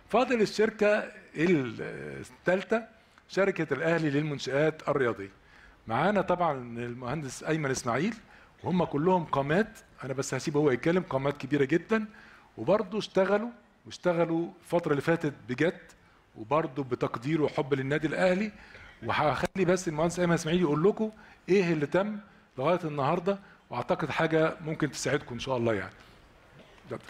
فاضل الشركه الثالثه شركه الاهلي للمنشات الرياضيه معانا طبعا المهندس ايمن اسماعيل وهم كلهم قامات انا بس هسيبه هو يتكلم قامات كبيره جدا وبرضه اشتغلوا واشتغلوا الفتره اللي فاتت بجد وبرضه بتقدير وحب للنادي الاهلي وهخلي بس المهندس ايمن اسماعيل يقول لكم ايه اللي تم لغايه النهارده واعتقد حاجه ممكن تساعدكم ان شاء الله يعني اتفضل.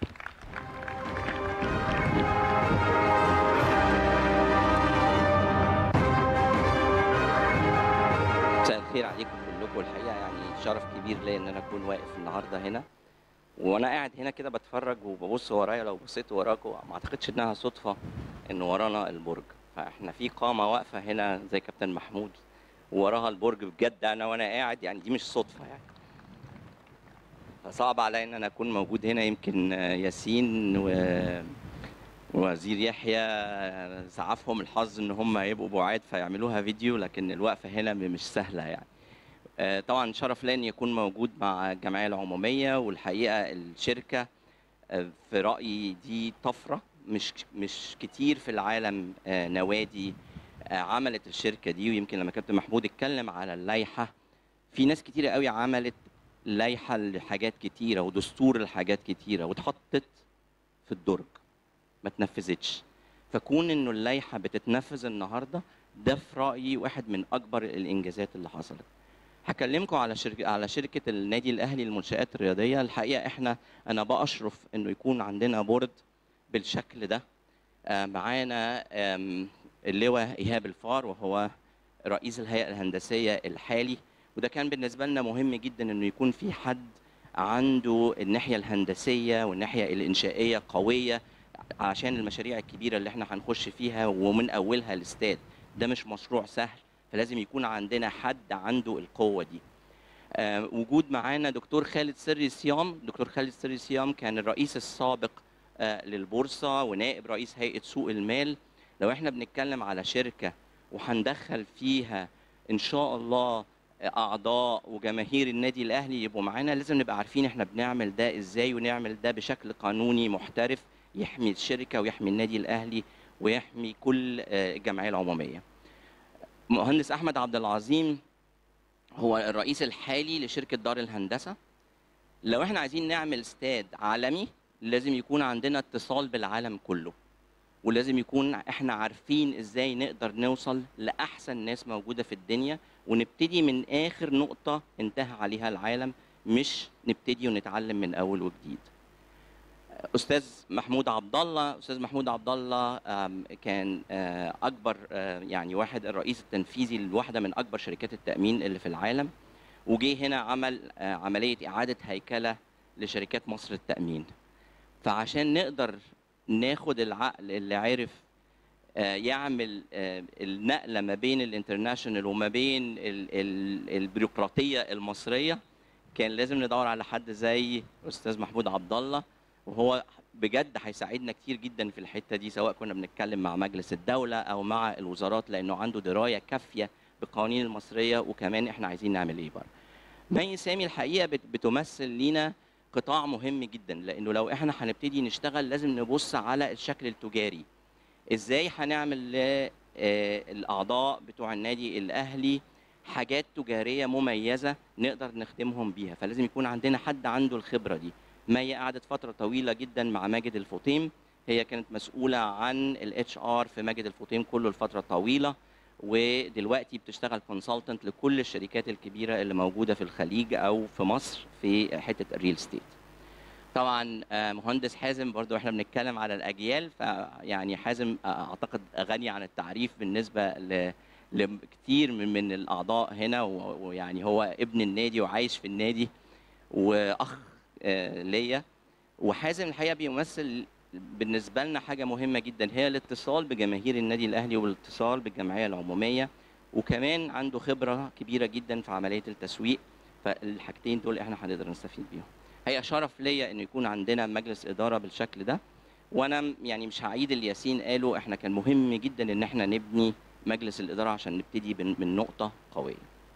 مساء الخير عليكم كلكم الحقيقه يعني شرف كبير ليا ان انا اكون واقف النهارده هنا وانا قاعد هنا كده بتفرج وببص ورايا لو بصيت وراكم ما اعتقدش انها صدفه ان ورانا البرج فاحنا في قامه واقفه هنا زي كابتن محمود وراها البرج بجد انا وانا قاعد يعني دي مش صدفه يعني فصعب عليا ان انا اكون موجود هنا يمكن آه، ياسين و وزير يحيى زعفهم الحظ ان هم يبقوا بعاد فيعملوها فيديو لكن الوقفه هنا مش سهله يعني آه، طبعا شرف لي ان يكون موجود مع الجمعيه العموميه والحقيقه الشركه آه، في رايي دي طفره مش مش كتير في العالم آه، نوادي آه، عملت الشركه دي ويمكن لما كابتن محمود اتكلم على اللائحه في ناس كتيره قوي عملت لائحه لحاجات كتيره ودستور لحاجات كتيره واتحطت في الدرج ما اتنفذتش فكون انه اللائحه بتتنفذ النهارده ده في رايي واحد من اكبر الانجازات اللي حصلت هكلمكم على شركه على شركه النادي الاهلي للمنشات الرياضيه الحقيقه احنا انا باشرف انه يكون عندنا بورد بالشكل ده آه، معانا آم، اللواء ايهاب الفار وهو رئيس الهيئه الهندسيه الحالي وده كان بالنسبه لنا مهم جدا انه يكون في حد عنده الناحيه الهندسيه والناحيه الانشائيه قويه عشان المشاريع الكبيره اللي احنا هنخش فيها ومن اولها الاستاد ده مش مشروع سهل فلازم يكون عندنا حد عنده القوه دي آه، وجود معانا دكتور خالد سري صيام دكتور خالد سري صيام كان الرئيس السابق آه، للبورصه ونائب رئيس هيئه سوق المال لو احنا بنتكلم على شركه وهندخل فيها ان شاء الله اعضاء وجماهير النادي الاهلي يبقوا معانا لازم نبقى عارفين احنا بنعمل ده ازاي ونعمل ده بشكل قانوني محترف يحمي الشركه ويحمي النادي الاهلي ويحمي كل آه، الجمعيه العموميه. مهندس احمد عبد العظيم هو الرئيس الحالي لشركه دار الهندسه. لو احنا عايزين نعمل استاد عالمي لازم يكون عندنا اتصال بالعالم كله. ولازم يكون احنا عارفين ازاي نقدر نوصل لاحسن ناس موجوده في الدنيا ونبتدي من اخر نقطه انتهى عليها العالم مش نبتدي ونتعلم من اول وجديد. استاذ محمود عبد الله استاذ محمود عبد الله آم، كان آه، اكبر آه، يعني واحد الرئيس التنفيذي لواحده من اكبر شركات التامين اللي في العالم وجه هنا عمل آه، عمليه اعاده هيكله لشركات مصر التامين فعشان نقدر ناخد العقل اللي عرف آه، يعمل آه، النقله ما بين الانترناشونال وما بين ال- ال- البيروقراطيه المصريه كان لازم ندور على حد زي استاذ محمود عبد الله وهو بجد هيساعدنا كتير جدا في الحته دي سواء كنا بنتكلم مع مجلس الدوله او مع الوزارات لانه عنده درايه كافيه بالقوانين المصريه وكمان احنا عايزين نعمل ايه بره. مي سامي الحقيقه بت- بتمثل لينا قطاع مهم جدا لانه لو احنا هنبتدي نشتغل لازم نبص على الشكل التجاري. ازاي هنعمل للاعضاء بتوع النادي الاهلي حاجات تجاريه مميزه نقدر نخدمهم بيها فلازم يكون عندنا حد عنده الخبره دي. مي قعدت فتره طويله جدا مع ماجد الفطيم هي كانت مسؤوله عن الاتش ار في ماجد الفطيم كله لفتره طويله ودلوقتي بتشتغل كونسلتنت لكل الشركات الكبيره اللي موجوده في الخليج او في مصر في حته الريل ستيت طبعا آه، مهندس حازم برضو احنا بنتكلم على الاجيال فيعني حازم آه، اعتقد غني عن التعريف بالنسبه ل لكتير من من الاعضاء هنا و- ويعني هو ابن النادي وعايش في النادي واخ آه، ليا وحازم الحقيقه بيمثل بالنسبه لنا حاجه مهمه جدا هي الاتصال بجماهير النادي الاهلي والاتصال بالجمعيه العموميه وكمان عنده خبره كبيره جدا في عمليه التسويق فالحاجتين دول احنا هنقدر نستفيد بيهم هي شرف ليا انه يكون عندنا مجلس اداره بالشكل ده وانا م- يعني مش هعيد اللي ياسين قاله احنا كان مهم جدا ان احنا نبني مجلس الاداره عشان نبتدي من من نقطه قويه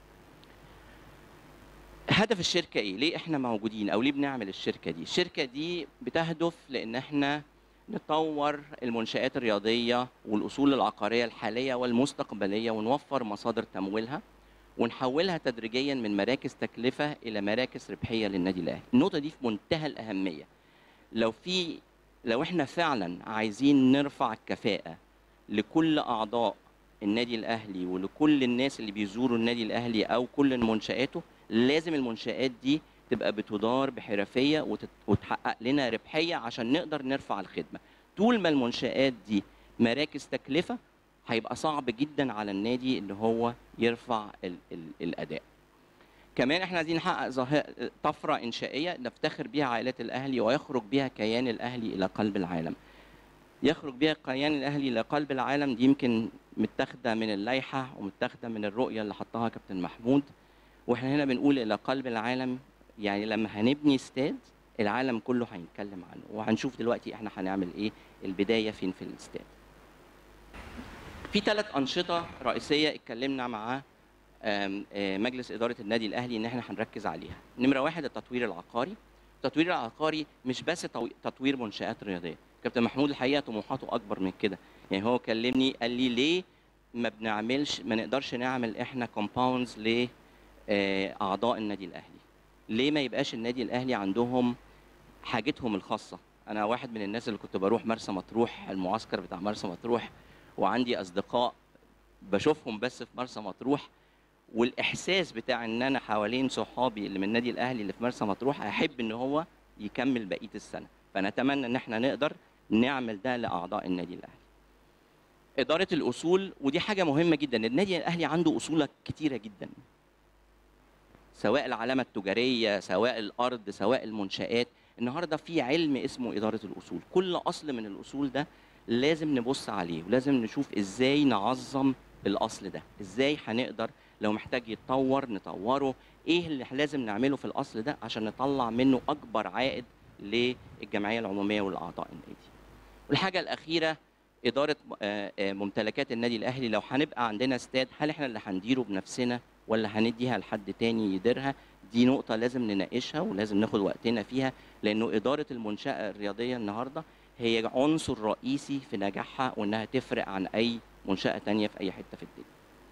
هدف الشركه ايه ليه احنا موجودين او ليه بنعمل الشركه دي الشركه دي بتهدف لان احنا نطور المنشآت الرياضية والأصول العقارية الحالية والمستقبلية ونوفر مصادر تمويلها ونحولها تدريجيا من مراكز تكلفة إلى مراكز ربحية للنادي الأهلي النقطة دي في منتهى الأهمية لو في لو احنا فعلا عايزين نرفع الكفاءة لكل أعضاء النادي الأهلي ولكل الناس اللي بيزوروا النادي الأهلي أو كل منشآته لازم المنشآت دي تبقى بتدار بحرفيه وتت- وتحقق لنا ربحيه عشان نقدر نرفع الخدمه طول ما المنشات دي مراكز تكلفه هيبقى صعب جدا على النادي ان هو يرفع ال ال الاداء كمان احنا عايزين نحقق ظاهر- طفره انشائيه نفتخر بيها عائلات الاهلي ويخرج بيها كيان الاهلي الى قلب العالم يخرج بيها كيان الاهلي الى قلب العالم دي يمكن متاخده من اللائحه ومتاخده من الرؤيه اللي حطها كابتن محمود واحنا هنا بنقول الى قلب العالم يعني لما هنبني استاد العالم كله هيتكلم عنه وهنشوف دلوقتي احنا هنعمل ايه البدايه فين في الاستاد في ثلاث انشطه رئيسيه اتكلمنا مع آم، آه، مجلس اداره النادي الاهلي ان احنا هنركز عليها نمره واحد التطوير العقاري التطوير العقاري مش بس تو- تطوير منشات رياضيه كابتن محمود الحقيقه طموحاته اكبر من كده يعني هو كلمني قال لي ليه ما بنعملش ما نقدرش نعمل احنا كومباوندز لاعضاء النادي الاهلي ليه ما يبقاش النادي الاهلي عندهم حاجتهم الخاصه انا واحد من الناس اللي كنت بروح مرسى مطروح المعسكر بتاع مرسى مطروح وعندي اصدقاء بشوفهم بس في مرسى مطروح والاحساس بتاع ان انا حوالين صحابي اللي من النادي الاهلي اللي في مرسى مطروح احب ان هو يكمل بقيه السنه فنتمنى ان احنا نقدر نعمل ده لاعضاء النادي الاهلي اداره الاصول ودي حاجه مهمه جدا النادي الاهلي عنده اصول كتيره جدا سواء العلامه التجاريه سواء الارض سواء المنشات النهارده في علم اسمه اداره الاصول كل اصل من الاصول ده لازم نبص عليه ولازم نشوف ازاي نعظم الاصل ده ازاي هنقدر لو محتاج يتطور نطوره ايه اللي لازم نعمله في الاصل ده عشان نطلع منه اكبر عائد للجمعيه العموميه والاعضاء النادي والحاجه الاخيره اداره آه، آه، ممتلكات النادي الاهلي لو هنبقى عندنا استاد هل احنا اللي هنديره بنفسنا ولا هنديها لحد تاني يديرها دي نقطة لازم نناقشها ولازم ناخد وقتنا فيها لأنه إدارة المنشأة الرياضية النهاردة هي عنصر رئيسي في نجاحها وإنها تفرق عن أي منشأة تانية في أي حتة في الدنيا.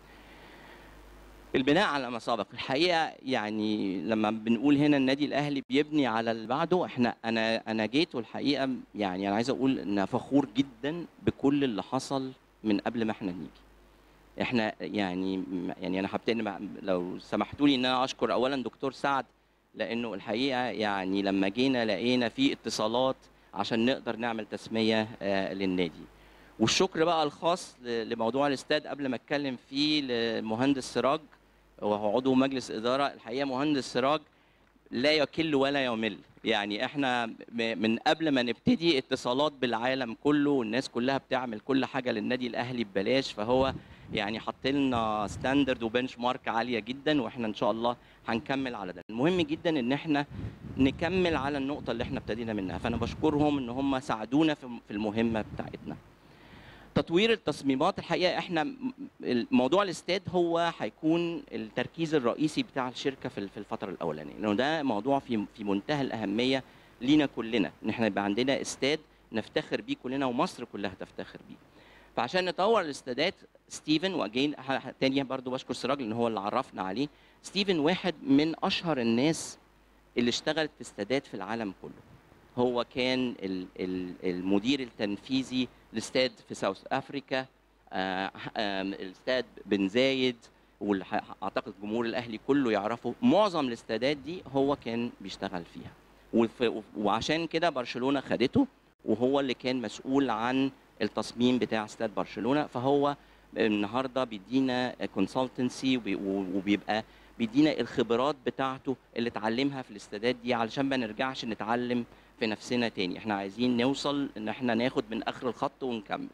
البناء على ما سبق الحقيقة يعني لما بنقول هنا النادي الأهلي بيبني على اللي بعده احنا أنا أنا جيت والحقيقة يعني أنا عايز أقول إن فخور جدا بكل اللي حصل من قبل ما احنا نيجي. احنا يعني يعني انا هبتدي مع- لو سمحتوا لي ان انا اشكر اولا دكتور سعد لانه الحقيقه يعني لما جينا لقينا في اتصالات عشان نقدر نعمل تسميه آه، للنادي والشكر بقى الخاص ل- لموضوع الاستاد قبل ما اتكلم فيه لمهندس سراج وهو عضو مجلس اداره الحقيقه مهندس سراج لا يكل ولا يمل يعني احنا م- من قبل ما نبتدي اتصالات بالعالم كله والناس كلها بتعمل كل حاجه للنادي الاهلي ببلاش فهو يعني حط لنا ستاندرد وبنش مارك عاليه جدا واحنا ان شاء الله هنكمل على ده المهم جدا ان احنا نكمل على النقطه اللي احنا ابتدينا منها فانا بشكرهم ان هم ساعدونا في في المهمه بتاعتنا تطوير التصميمات الحقيقه احنا م- موضوع الاستاد هو هيكون التركيز الرئيسي بتاع الشركه في في الفتره الاولانيه لانه ده موضوع في في منتهى الاهميه لينا كلنا ان احنا يبقى عندنا استاد نفتخر بيه كلنا ومصر كلها تفتخر بيه فعشان نطور الاستادات ستيفن واجين ه- ه- تاني برضو بشكر سراج لان هو اللي عرفنا عليه ستيفن واحد من اشهر الناس اللي اشتغلت في استادات في العالم كله هو كان ال- ال- المدير التنفيذي لاستاد في ساوث افريكا آه، آم، الاستاد بن زايد واعتقد جمهور الاهلي كله يعرفه معظم الاستادات دي هو كان بيشتغل فيها وف- وعشان كده برشلونه خدته وهو اللي كان مسؤول عن التصميم بتاع استاد برشلونه فهو النهارده بيدينا كونسلتنسي وبيبقى بيدينا الخبرات بتاعته اللي اتعلمها في الاستادات دي علشان ما نرجعش نتعلم في نفسنا تاني احنا عايزين نوصل ان احنا ناخد من اخر الخط ونكمل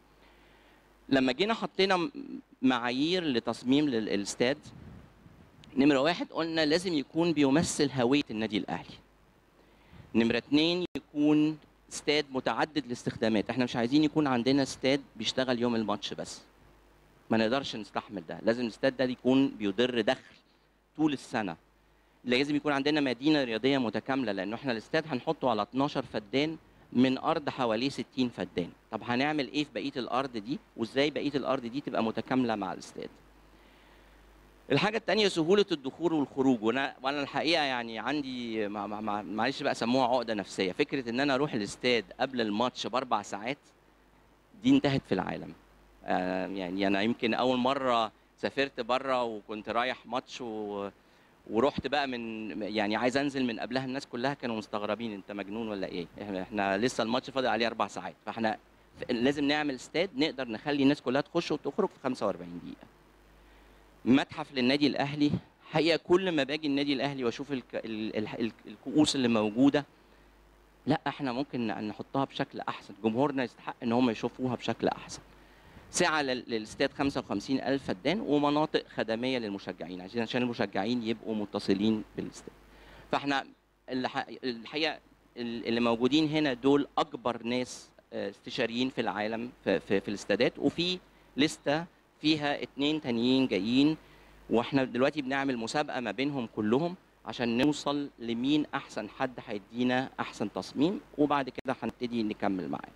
لما جينا حطينا م- معايير لتصميم لل- الاستاد نمرة واحد قلنا لازم يكون بيمثل هوية النادي الأهلي نمرة اتنين يكون استاد متعدد الاستخدامات احنا مش عايزين يكون عندنا استاد بيشتغل يوم الماتش بس ما نقدرش نستحمل ده لازم الاستاد ده يكون بيدر دخل طول السنة لازم يكون عندنا مدينة رياضية متكاملة لأنه احنا الاستاد هنحطه على 12 فدان من ارض حواليه 60 فدان طب هنعمل ايه في بقيه الارض دي وازاي بقيه الارض دي تبقى متكامله مع الاستاد الحاجة التانية سهولة الدخول والخروج وانا وانا الحقيقة يعني عندي مع- مع- مع- معلش بقى سموها عقدة نفسية فكرة ان انا اروح الاستاد قبل الماتش باربع ساعات دي انتهت في العالم آه، يعني انا يمكن اول مرة سافرت بره وكنت رايح ماتش و... ورحت بقى من يعني عايز انزل من قبلها الناس كلها كانوا مستغربين انت مجنون ولا ايه احنا احنا لسه الماتش فاضل عليه اربع ساعات فاحنا ف- لازم نعمل استاد نقدر نخلي الناس كلها تخش وتخرج في 45 دقيقه متحف للنادي الاهلي حقيقه كل ما باجي النادي الاهلي واشوف الك... ال... ال... ال- الكؤوس اللي موجوده لا احنا ممكن ن- نحطها بشكل احسن جمهورنا يستحق ان هم يشوفوها بشكل احسن سعة لل- للاستاد 55 ألف فدان ومناطق خدمية للمشجعين عشان عشان المشجعين يبقوا متصلين بالاستاد فاحنا الح- الحقيقة ال- اللي موجودين هنا دول أكبر ناس آه، استشاريين في العالم في, في, في الاستادات وفي لستة فيها اتنين تانيين جايين واحنا دلوقتي بنعمل مسابقة ما بينهم كلهم عشان نوصل لمين أحسن حد هيدينا أحسن تصميم وبعد كده هنبتدي نكمل معاه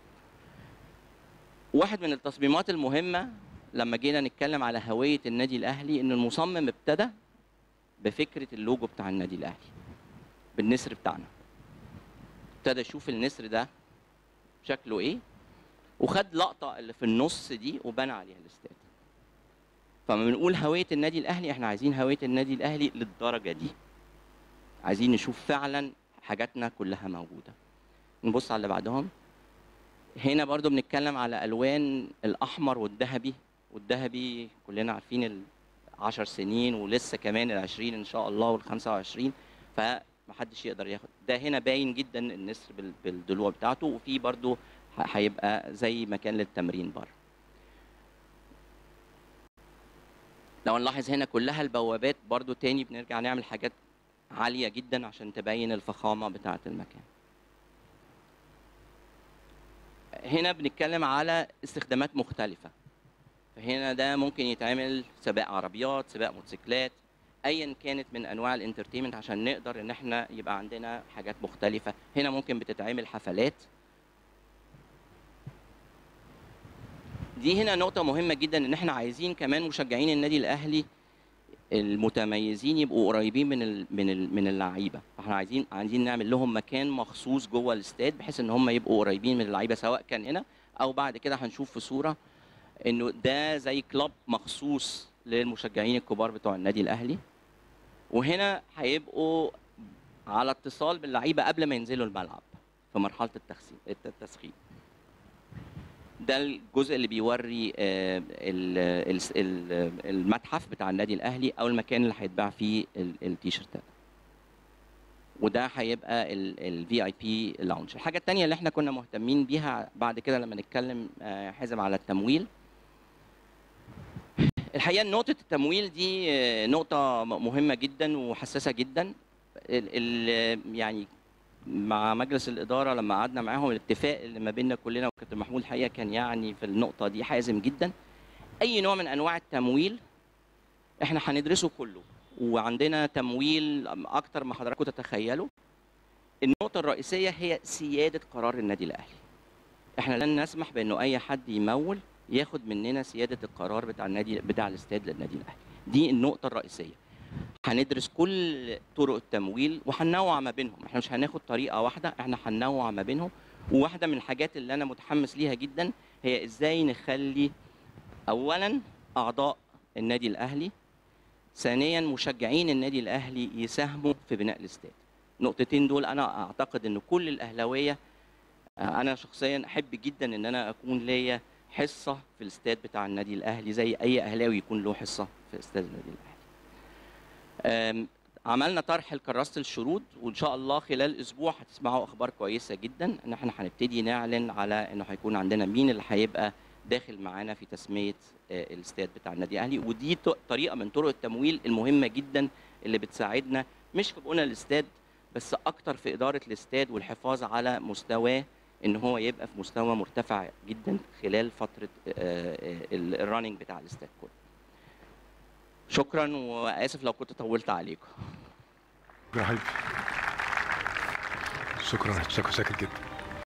واحد من التصميمات المهمة لما جينا نتكلم على هوية النادي الأهلي إن المصمم ابتدى بفكرة اللوجو بتاع النادي الأهلي بالنسر بتاعنا ابتدى يشوف النسر ده شكله إيه وخد لقطة اللي في النص دي وبنى عليها الاستاد فما بنقول هوية النادي الأهلي احنا عايزين هوية النادي الأهلي للدرجة دي عايزين نشوف فعلا حاجاتنا كلها موجودة نبص على اللي بعدهم هنا برضو بنتكلم على الوان الاحمر والذهبي والذهبي كلنا عارفين العشر سنين ولسه كمان العشرين ان شاء الله والخمسة وعشرين فمحدش يقدر ياخد ده هنا باين جدا النسر بال- بالضلوع بتاعته وفي برضو ه- هيبقى زي مكان للتمرين بره لو نلاحظ هنا كلها البوابات برضو تاني بنرجع نعمل حاجات عالية جدا عشان تبين الفخامة بتاعة المكان هنا بنتكلم على استخدامات مختلفة فهنا ده ممكن يتعمل سباق عربيات سباق موتوسيكلات ايا كانت من انواع الانترتينمنت عشان نقدر ان احنا يبقى عندنا حاجات مختلفة هنا ممكن بتتعمل حفلات دي هنا نقطة مهمة جدا ان احنا عايزين كمان مشجعين النادي الاهلي المتميزين يبقوا قريبين من ال من ال من اللعيبه فاحنا عايزين عايزين نعمل لهم مكان مخصوص جوه الاستاد بحيث ان هم يبقوا قريبين من اللعيبه سواء كان هنا او بعد كده هنشوف في صوره انه ده زي كلاب مخصوص للمشجعين الكبار بتوع النادي الاهلي وهنا هيبقوا على اتصال باللعيبه قبل ما ينزلوا الملعب في مرحله التخسين التسخين ده الجزء اللي بيوري آه، ال- ال- ال- المتحف بتاع النادي الاهلي او المكان اللي هيتباع فيه ال- التيشيرتات وده هيبقى الفي اي بي لاونج الحاجه الثانيه اللي احنا كنا مهتمين بيها بعد كده لما نتكلم آه، حازم على التمويل الحقيقه نقطه التمويل دي آه، نقطه م- مهمه جدا وحساسه جدا ال- ال- يعني مع مجلس الاداره لما قعدنا معاهم الاتفاق اللي ما بيننا كلنا وكابتن محمود الحقيقه كان يعني في النقطه دي حازم جدا اي نوع من انواع التمويل احنا هندرسه كله وعندنا تمويل اكتر ما حضراتكم تتخيلوا النقطه الرئيسيه هي سياده قرار النادي الاهلي احنا لن نسمح بانه اي حد يمول ياخد مننا سياده القرار بتاع النادي بتاع الاستاد للنادي الاهلي دي النقطه الرئيسيه هندرس كل طرق التمويل وهننوع ما بينهم احنا مش هناخد طريقه واحده احنا هننوع ما بينهم وواحده من الحاجات اللي انا متحمس ليها جدا هي ازاي نخلي اولا اعضاء النادي الاهلي ثانيا مشجعين النادي الاهلي يساهموا في بناء الاستاد النقطتين دول انا اعتقد ان كل الاهلاويه آه، انا شخصيا احب جدا ان انا اكون ليا حصه في الاستاد بتاع النادي الاهلي زي اي اهلاوي يكون له حصه في استاد النادي الاهلي آم، عملنا طرح لكراسه الشروط وان شاء الله خلال اسبوع هتسمعوا اخبار كويسه جدا ان احنا هنبتدي نعلن على انه هيكون عندنا مين اللي هيبقى داخل معانا في تسميه آه، الاستاد بتاع النادي الاهلي ودي ط- طريقه من طرق التمويل المهمه جدا اللي بتساعدنا مش في بناء الاستاد بس اكتر في اداره الاستاد والحفاظ على مستواه ان هو يبقى في مستوى مرتفع جدا خلال فتره الرننج بتاع الاستاد كله شكرا واسف لو كنت طولت عليكم شكرا حبيبي شكرا شكرا شاكر جدا